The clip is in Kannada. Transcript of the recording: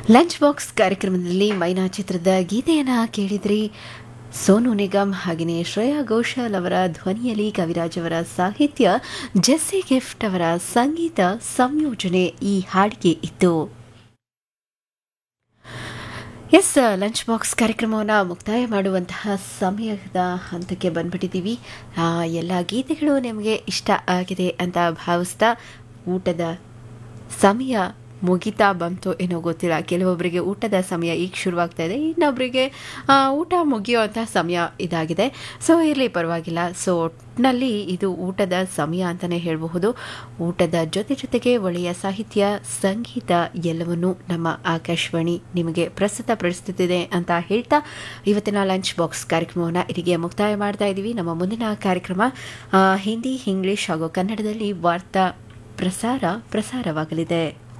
ಲಂಚ್ ಬಾಕ್ಸ್ ಕಾರ್ಯಕ್ರಮದಲ್ಲಿ ಮೈನಾ ಚಿತ್ರದ ಗೀತೆಯನ್ನು ಕೇಳಿದ್ರಿ ಸೋನು ನಿಗಮ್ ಹಾಗೆಯೇ ಶ್ರೇಯಾ ಘೋಷಾಲ್ ಅವರ ಧ್ವನಿಯಲ್ಲಿ ಕವಿರಾಜ್ ಅವರ ಸಾಹಿತ್ಯ ಜೆಸ್ಸಿ ಗಿಫ್ಟ್ ಅವರ ಸಂಗೀತ ಸಂಯೋಜನೆ ಈ ಹಾಡಿಗೆ ಇತ್ತು ಎಸ್ ಲಂಚ್ ಬಾಕ್ಸ್ ಕಾರ್ಯಕ್ರಮವನ್ನು ಮುಕ್ತಾಯ ಮಾಡುವಂತಹ ಸಮಯದ ಹಂತಕ್ಕೆ ಬಂದ್ಬಿಟ್ಟಿದ್ದೀವಿ ಆ, ಎಲ್ಲ ಗೀತೆಗಳು ನಿಮಗೆ ಇಷ್ಟ ಆಗಿದೆ ಅಂತ ಭಾವಿಸ್ತಾ ಊಟದ ಸಮಯ ಮುಗಿತಾ ಬಂತು ಏನೋ ಗೊತ್ತಿಲ್ಲ ಕೆಲವೊಬ್ಬರಿಗೆ ಊಟದ ಸಮಯ ಈಗ ಶುರುವಾಗ್ತಾ ಇದೆ ಇನ್ನೊಬ್ಬರಿಗೆ ಆ, ಊಟ ಮುಗಿಯುವಂಥ ಸಮಯ ಇದಾಗಿದೆ ಸೊ ಇರಲಿ ಪರವಾಗಿಲ್ಲ ಸೊ ಒಟ್ಟಿನಲ್ಲಿ ಇದು ಊಟದ ಸಮಯ ಅಂತಲೇ ಹೇಳಬಹುದು ಊಟದ ಜೊತೆ ಜೊತೆಗೆ ಒಳ್ಳೆಯ ಸಾಹಿತ್ಯ ಸಂಗೀತ ಎಲ್ಲವನ್ನೂ ನಮ್ಮ ಆಕಾಶವಾಣಿ ನಿಮಗೆ ಪ್ರಸ್ತುತಪಡಿಸುತ್ತಿದೆ ಅಂತ ಹೇಳ್ತಾ ಇವತ್ತಿನ ಲಂಚ್ ಬಾಕ್ಸ್ ಕಾರ್ಯಕ್ರಮವನ್ನು ಇಲ್ಲಿಗೆ ಮುಕ್ತಾಯ ಮಾಡ್ತಾ ಇದ್ದೀವಿ ನಮ್ಮ ಮುಂದಿನ ಕಾರ್ಯಕ್ರಮ ಆ, ಹಿಂದಿ ಇಂಗ್ಲಿಷ್ ಹಾಗೂ ಕನ್ನಡದಲ್ಲಿ ವಾರ್ತಾ ಪ್ರಸಾರ ಪ್ರಸಾರವಾಗಲಿದೆ